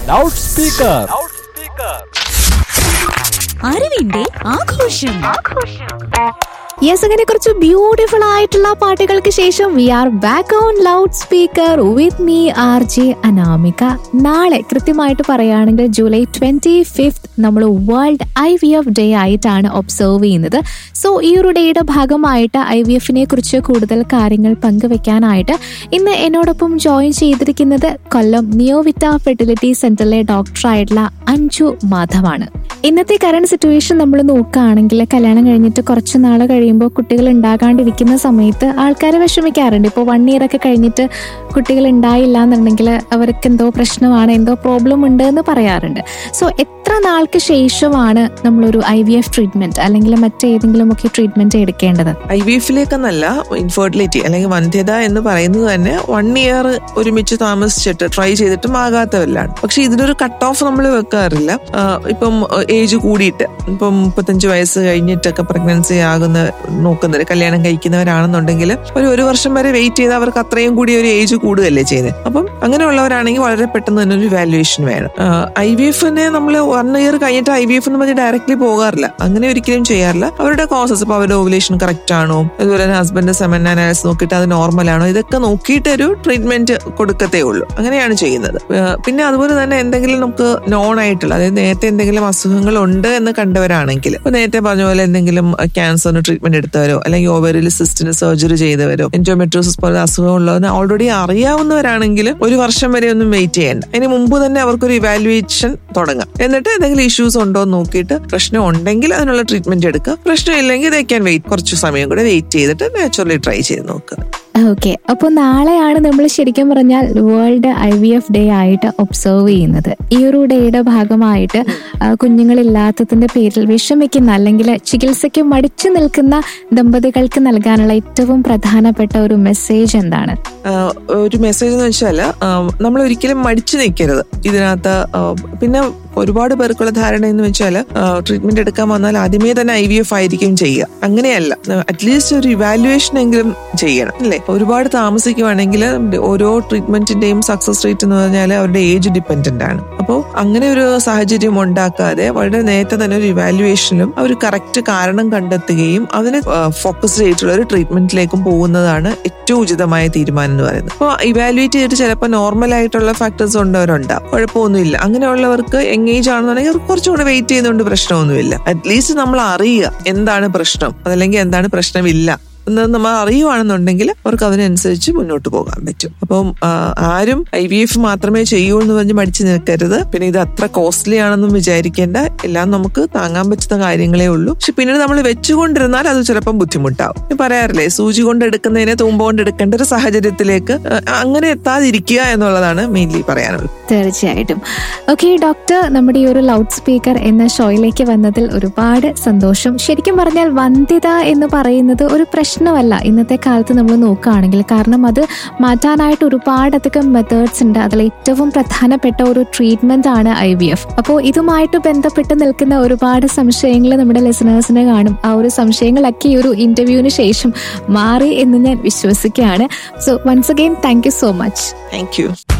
loud speaker അറിവിന്റെ ആഘോഷം yes അങ്ങനെ കുറച്ച് ബ്യൂട്ടിഫുൾ ആയിട്ടുള്ള പാട്ടുകൾക്ക് ശേഷം we are back on loud speaker with me R J Anamika നാളെ കൃത്യമായിട്ട് പറയുകയാണെങ്കിൽ ജൂലൈ ട്വന്റി ഫിഫ്ത് നമ്മൾ world I V F day ആയിട്ടാണ് ഒബ്സർവ് ചെയ്യുന്നത് സോ ഈ ഒരു ഡേയുടെ ഭാഗമായിട്ട് ഐ വി എഫിനെ കുറിച്ച് കൂടുതൽ കാര്യങ്ങൾ പങ്കുവെക്കാനായിട്ട് ഇന്ന് എന്നോടൊപ്പം ജോയിൻ ചെയ്തിരിക്കുന്നത് കൊല്ലം നിയോവിറ്റ ഫെർട്ടിലിറ്റി സെന്ററിലെ ഡോക്ടറായിട്ടുള്ള അഞ്ജു മാധവാണ് ഇന്നത്തെ കറണ്ട് സിറ്റുവേഷൻ നമ്മൾ നോക്കുകയാണെങ്കിൽ കല്യാണം കഴിഞ്ഞിട്ട് കുറച്ച് നാൾ കഴിയുമ്പോൾ കുട്ടികൾ ഉണ്ടാകാണ്ടിരിക്കുന്ന സമയത്ത് ആൾക്കാർ വിഷമിക്കാറുണ്ട് ഇപ്പോൾ വൺ ഇയർ ഒക്കെ കഴിഞ്ഞിട്ട് കുട്ടികൾ ഉണ്ടായില്ല എന്നുണ്ടെങ്കിൽ അവർക്ക് എന്തോ പ്രശ്നമാണ് എന്തോ പ്രോബ്ലം ഉണ്ട് എന്ന് പറയാറുണ്ട് സോ എത്ര നാൾക്ക് ശേഷമാണ് നമ്മളൊരു ഐ വി എഫ് ട്രീറ്റ്മെന്റ് അല്ലെങ്കിൽ മറ്റേതെങ്കിലും ഒക്കെ ട്രീറ്റ്മെന്റ് എടുക്കേണ്ടത് ഐ വി എഫിലേക്കെന്നല്ല ഇൻഫെർട്ടിലിറ്റി അല്ലെങ്കിൽ വന്ധ്യത എന്ന് പറയുന്നത് തന്നെ വൺ ഇയർ ഒരുമിച്ച് താമസിച്ചിട്ട് ട്രൈ ചെയ്തിട്ടും ആകാത്തവരിലാണ് പക്ഷെ ഇതിനൊരു കട്ട് ഓഫ് നമ്മൾ വെക്കാറില്ല ആ, ഇപ്പം ഏജ് കൂടിയിട്ട് ഇപ്പം മുപ്പത്തഞ്ച് വയസ്സ് കഴിഞ്ഞിട്ടൊക്കെ പ്രഗ്നൻസി ആകുന്ന നോക്കുന്നവർ കല്യാണം കഴിക്കുന്നവരാണെന്നുണ്ടെങ്കിൽ ഒരു ഒരു വർഷം വരെ വെയിറ്റ് ചെയ്ത് അവർക്ക് അത്രയും കൂടി ഒരു ഏജ് കൂടുകയല്ലേ ചെയ്യുന്നത് അപ്പം അങ്ങനെയുള്ളവരാണെങ്കിൽ വളരെ പെട്ടെന്ന് തന്നെ ഒരു വാല്യുവേഷൻ വേണം ഐ വി എഫിനെ നമ്മൾ വൺ ഇയർ കഴിഞ്ഞിട്ട് ഐ വി എഫ് എന്ന് പറഞ്ഞ് ഡയറക്റ്റ്ലി പോകാറില്ല അങ്ങനെ ഒരിക്കലും ചെയ്യാറില്ല അവരുടെ കോസസ് ഇപ്പൊ അവരുടെ ഓവുലേഷൻ കറക്റ്റ് ആണോ അതുപോലെ തന്നെ ഹസ്ബൻഡ് സെമൻ അനാലിസ് നോക്കിയിട്ട് അത് നോർമൽ ആണോ ഇതൊക്കെ നോക്കിയിട്ട് ഒരു ട്രീറ്റ്മെന്റ് കൊടുക്കത്തേ ഉള്ളൂ അങ്ങനെയാണ് ചെയ്യുന്നത് ആ, പിന്നെ അതുപോലെ തന്നെ എന്തെങ്കിലും നമുക്ക് നോൺ ആയിട്ടുള്ള അതായത് നേരത്തെ എന്തെങ്കിലും അസുഖങ്ങൾ ഉണ്ട് എന്ന് കണ്ടവരാണെങ്കിൽ ഇപ്പൊ നേരത്തെ പറഞ്ഞ പോലെ എന്തെങ്കിലും ക്യാൻസറിന് ട്രീറ്റ്മെന്റ് എടുത്തവരോ അല്ലെങ്കിൽ ഓവറിൽ സിസ്റ്റിന് സർജറി ചെയ്തവരോ എൻഡോമെട്രോസിസ് പോലെ അസുഖമുള്ളവന് ഓൾറെഡി അറിയാവുന്നവരാണെങ്കിൽ ഒരു വർഷം വരെ ഒന്നും വെയിറ്റ് ചെയ്യേണ്ട അതിന് മുമ്പ് തന്നെ അവർക്കൊരു ഇവാലുവേഷൻ തുടങ്ങാം എന്നിട്ട് എന്തെങ്കിലും ഇഷ്യൂസ് ഉണ്ടോ എന്ന് നോക്കിയിട്ട് പ്രശ്നം ഉണ്ടെങ്കിൽ അതിനുള്ള ട്രീറ്റ്മെന്റ് എടുക്കുക പ്രശ്നം ഇല്ലെങ്കിൽ ദേ ക്യാൻ വെയിറ്റ് കുറച്ച് സമയം കൂടെ വെയിറ്റ് ചെയ്തിട്ട് നാച്ചുറലി ട്രൈ ചെയ്ത് നോക്കുക ഓക്കെ അപ്പോൾ നാളെയാണ് നമ്മൾ ശരിക്കും പറഞ്ഞാൽ world I V F day ആയിട്ട് ഒബ്സർവ് ചെയ്യുന്നത് ഈ ഒരു ഡേയുടെ ഭാഗമായിട്ട് ആ, കുഞ്ഞുങ്ങളില്ലാത്തതിന്റെ പേരിൽ വിഷമിക്കുന്ന അല്ലെങ്കിൽ ചികിത്സയ്ക്ക് മടിച്ചു നിൽക്കുന്ന ദമ്പതികൾക്ക് നൽകാനുള്ള ഏറ്റവും പ്രധാനപ്പെട്ട ഒരു മെസ്സേജ് എന്താണ് ആഹ് ഒരു മെസ്സേജ് എന്ന് വെച്ചാൽ നമ്മൾ ഒരിക്കലും മടിച്ചു നിൽക്കരുത് ഇതിനകത്ത് ആഹ് പിന്നെ ഒരുപാട് പേർക്കുള്ള ധാരണ എന്ന് വെച്ചാൽ ട്രീറ്റ്മെന്റ് എടുക്കാൻ വന്നാൽ ആദ്യമേ തന്നെ ഐ വി എഫ് ആയിരിക്കും ചെയ്യുക അങ്ങനെയല്ല അറ്റ്ലീസ്റ്റ് ഒരു ഇവാലുവേഷൻ എങ്കിലും ചെയ്യണം അല്ലേ ഒരുപാട് താമസിക്കുവാണെങ്കിൽ ഓരോ ട്രീറ്റ്മെന്റിന്റെയും സക്സസ് റേറ്റ് എന്ന് പറഞ്ഞാൽ അവരുടെ ഏജ് ഡിപ്പെൻഡന്റ് ആണ് അപ്പോൾ അങ്ങനെ ഒരു സാഹചര്യം ഉണ്ടാക്കാതെ വളരെ നേരത്തെ തന്നെ ഒരു ഇവാലുവേഷനിലും അവർ കറക്റ്റ് കാരണം കണ്ടെത്തുകയും അതിന് ഫോക്കസ് ചെയ്തിട്ടുള്ള ഒരു ട്രീറ്റ്മെന്റിലേക്കും പോകുന്നതാണ് ഏറ്റവും ഉചിതമായ തീരുമാനം എന്ന് പറയുന്നത് അപ്പോൾ ഇവാലുവേറ്റ് ചെയ്തിട്ട് ചിലപ്പോൾ നോർമൽ ആയിട്ടുള്ള ഫാക്ടേഴ്സ് ഉണ്ടവരുണ്ടാവും കുഴപ്പമൊന്നുമില്ല അങ്ങനെയുള്ളവർക്ക് എൻഗേജ് ആണെന്നുണ്ടെങ്കിൽ അവർക്ക് കുറച്ചുകൂടെ വെയിറ്റ് ചെയ്യുന്നതുകൊണ്ട് പ്രശ്നമൊന്നുമില്ല അറ്റ്ലീസ്റ്റ് നമ്മൾ അറിയുക എന്താണ് പ്രശ്നം അതല്ലെങ്കിൽ എന്താണ് പ്രശ്നമില്ല എന്ന് നമ്മൾ അറിയുവാണെന്നുണ്ടെങ്കിൽ അവർക്ക് അതിനനുസരിച്ച് മുന്നോട്ട് പോകാൻ പറ്റും അപ്പം ആ, ആരും ഐ വി എഫ് മാത്രമേ ചെയ്യൂ എന്ന് പറഞ്ഞ് മടിച്ചു നിൽക്കരുത് പിന്നെ ഇത് അത്ര കോസ്റ്റ്ലി ആണെന്നും വിചാരിക്കേണ്ട എല്ലാം നമുക്ക് താങ്ങാൻ പറ്റുന്ന കാര്യങ്ങളേ ഉള്ളൂ പക്ഷെ പിന്നീട് നമ്മൾ വെച്ചുകൊണ്ടിരുന്നാൽ അത് ചിലപ്പം ബുദ്ധിമുട്ടാവും ഞാൻ പറയാറില്ലേ സൂചി കൊണ്ട് എടുക്കുന്നതിനെ തൂമ്പ കൊണ്ട് എടുക്കേണ്ട ഒരു സാഹചര്യത്തിലേക്ക് ആ, അങ്ങനെ എത്താതിരിക്കുക എന്നുള്ളതാണ് മെയിൻലി പറയാനുള്ളത് തീർച്ചയായിട്ടും ഓക്കെ ഡോക്ടർ നമ്മുടെ ഈ ഒരു ലൗഡ് സ്പീക്കർ എന്ന ഷോയിലേക്ക് വന്നതിൽ ഒരുപാട് സന്തോഷം ശരിക്കും പറഞ്ഞാൽ വന്ധ്യത എന്ന് പറയുന്നത് ഒരു പ്രശ്നമല്ല ഇന്നത്തെ കാലത്ത് നമ്മൾ നോക്കുകയാണെങ്കിൽ കാരണം അത് മാറ്റാനായിട്ട് ഒരുപാടധികം മെത്തേഡ്സ് ഉണ്ട് അതിൽ ഏറ്റവും പ്രധാനപ്പെട്ട ഒരു ട്രീറ്റ്മെന്റ് ആണ് ഐ വി എഫ് അപ്പോൾ ഇതുമായിട്ട് ബന്ധപ്പെട്ട് നിൽക്കുന്ന ഒരുപാട് സംശയങ്ങൾ നമ്മുടെ ലിസണേഴ്സിന് കാണും ആ ഒരു സംശയങ്ങളൊക്കെ ഈ ഒരു ഇന്റർവ്യൂവിന് ശേഷം മാറി എന്ന് ഞാൻ വിശ്വസിക്കുകയാണ് so once again thank you so much thank U